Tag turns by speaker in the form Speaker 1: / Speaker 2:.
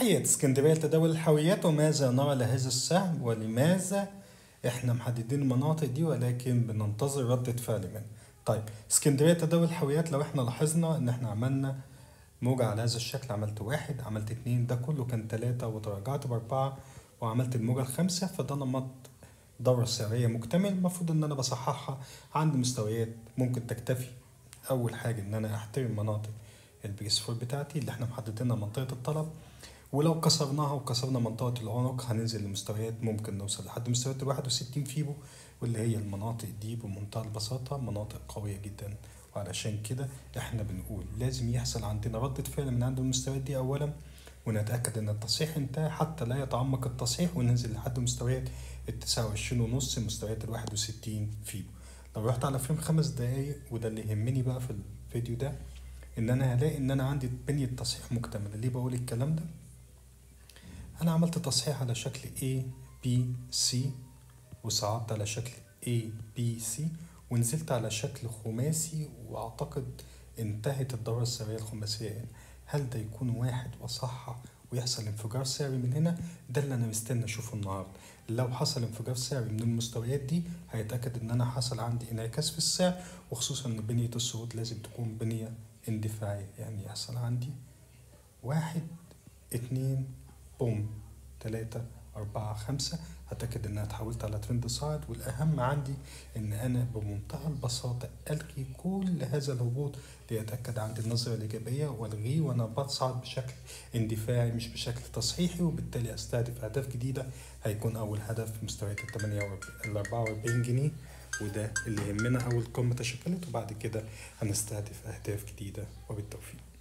Speaker 1: تحية اسكندرية لتداول الحاويات وماذا نرى لهذا السهم ولماذا احنا محددين المناطق دي ولكن بننتظر ردة فعل منه طيب اسكندرية تداول الحاويات لو احنا لاحظنا ان احنا عملنا موجة على هذا الشكل عملت واحد عملت اتنين ده كله كان تلاتة وتراجعت بأربعة وعملت الموجة الخامسة فده نمط دورة سعرية مكتمل المفروض ان انا بصححها عند مستويات ممكن تكتفي اول حاجة ان انا احترم مناطق البيس فور بتاعتي اللي احنا محددينها منطقة الطلب ولو كسرناها وكسرنا منطقة العنق هننزل لمستويات ممكن نوصل لحد مستويات الواحد وستين فيبو واللي هي المناطق دي بمنتهى البساطة مناطق قوية جدا وعلشان كده احنا بنقول لازم يحصل عندنا ردة فعل من عند المستويات دي أولا ونتأكد إن التصحيح انتهى حتى لا يتعمق التصحيح وننزل لحد مستويات التسعة وعشرين ونص مستويات الواحد وستين فيبو لو رحت على فريم خمس دقايق وده اللي يهمني بقى في الفيديو ده ان انا هلاقي ان انا عندي بنية تصحيح مكتملة ليه بقول الكلام ده انا عملت تصحيح على شكل A B C وصعدت على شكل A B C ونزلت على شكل خماسي واعتقد انتهت الدورة السعرية الخماسية هنا هل ده يكون واحد وصحة ويحصل انفجار سعري من هنا ده اللي انا مستني اشوفه النهارده لو حصل انفجار سعري من المستويات دي هيتاكد ان انا حصل عندي انعكاس في السعر وخصوصا ان بنيه الصعود لازم تكون بنيه اندفاعيه يعني يحصل عندي واحد اتنين بوم تلاتة أربعة خمسة هتأكد إن أنا اتحولت على ترند صاعد والأهم عندي إن أنا بمنتهى البساطة ألغي كل هذا الهبوط ليتأكد عندي النظرة الإيجابية وألغيه وأنا بصعد بشكل اندفاعي مش بشكل تصحيحي وبالتالي أستهدف أهداف جديدة هيكون أول هدف في مستويات التمانية الأربعة وأربعين جنيه وده اللي يهمنا أول قمة تشكلت وبعد كده هنستهدف أهداف جديدة وبالتوفيق